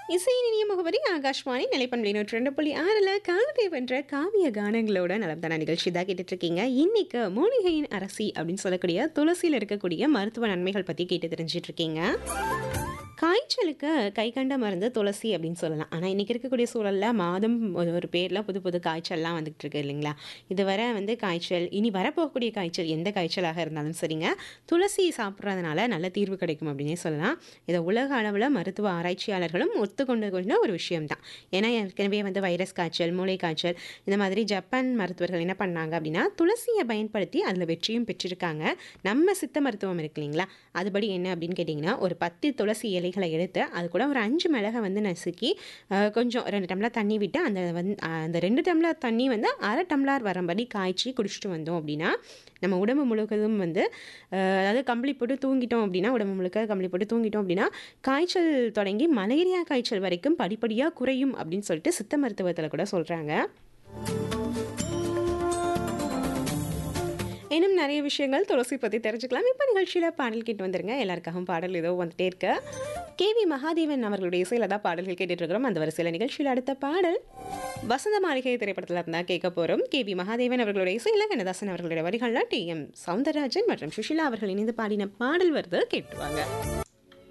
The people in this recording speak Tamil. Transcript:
இசையின் இனிய முகவரி ஆகாஷ்வாணி நிலைப்பண்பலை நூற்றி ரெண்டு புள்ளி ஆறில் காலத்தை வென்ற காவிய கானங்களோட நலம்தான நிகழ்ச்சி தான் கேட்டுட்டு இருக்கீங்க இன்னைக்கு மூலிகையின் அரசி அப்படின்னு சொல்லக்கூடிய துளசியில் இருக்கக்கூடிய மருத்துவ நன்மைகள் பற்றி கேட்டு தெரிஞ்சிட்டு இருக்கீங்க காய்ச்சலுக்கு கை கண்ட மருந்து துளசி அப்படின்னு சொல்லலாம் ஆனால் இன்றைக்கி இருக்கக்கூடிய சூழலில் மாதம் ஒரு ஒரு பேரில் புது புது காய்ச்சல்லாம் வந்துகிட்டு இருக்கு இல்லைங்களா இதுவரை வந்து காய்ச்சல் இனி வரப்போகக்கூடிய காய்ச்சல் எந்த காய்ச்சலாக இருந்தாலும் சரிங்க துளசி சாப்பிட்றதுனால நல்ல தீர்வு கிடைக்கும் அப்படின்னே சொல்லலாம் இதை உலக அளவில் மருத்துவ ஆராய்ச்சியாளர்களும் ஒத்துக்கொண்டு கொண்ட ஒரு விஷயம்தான் ஏன்னா ஏற்கனவே வந்து வைரஸ் காய்ச்சல் மூளை காய்ச்சல் இந்த மாதிரி ஜப்பான் மருத்துவர்கள் என்ன பண்ணாங்க அப்படின்னா துளசியை பயன்படுத்தி அதில் வெற்றியும் பெற்றிருக்காங்க நம்ம சித்த மருத்துவம் இருக்கு இல்லைங்களா அதுபடி என்ன அப்படின்னு கேட்டிங்கன்னா ஒரு பத்து துளசி இலைகளை எடுத்து அது கூட ஒரு அஞ்சு மிளகை வந்து நசுக்கி அஹ், கொஞ்சம் ரெண்டு டம்ளர் தண்ணி விட்டு அந்த வந்து அந்த ரெண்டு டம்ளர் தண்ணி வந்து அரை டம்ளர் வரம்படி காய்ச்சி குடிச்சிட்டு வந்தோம் அப்படின்னா நம்ம உடம்பு முழுவதும் வந்து அஹ், அதாவது கம்பளி போட்டு தூங்கிட்டோம் அப்படின்னா உடம்பு முழுக்க கம்பளி போட்டு தூங்கிட்டோம் அப்படின்னா காய்ச்சல் தொடங்கி மலேரியா காய்ச்சல் வரைக்கும் படிப்படியாக குறையும் அப்படின்னு சொல்லிட்டு சித்த மருத்துவத்தில் கூட சொல்கிறாங்க இன்னும் நிறைய விஷயங்கள் துளசி பற்றி தெரிஞ்சுக்கலாம் இப்போ நிகழ்ச்சியில் பாடல் கேட்டு வந்துருங்க எல்லாருக்காகவும் பாடல் ஏதோ வந்துட்டே இருக்கு கேவி மகாதேவன் அவர்களுடைய இசையில் தான் பாடல்கள் கேட்டுட்டு இருக்கிறோம் அந்த வரிசையில் நிகழ்ச்சியில் அடுத்த பாடல் வசந்த மாளிகை திரைப்படத்தில் இருந்தால் கேட்க போகிறோம் கேவி மகாதேவன் அவர்களுடைய இசையில் கண்ணதாசன் அவர்களுடைய வரிகள்லாம் டி எம் சவுந்தரராஜன் மற்றும் சுஷிலா அவர்கள் இணைந்து பாடின பாடல் வருது கேட்டுவாங்க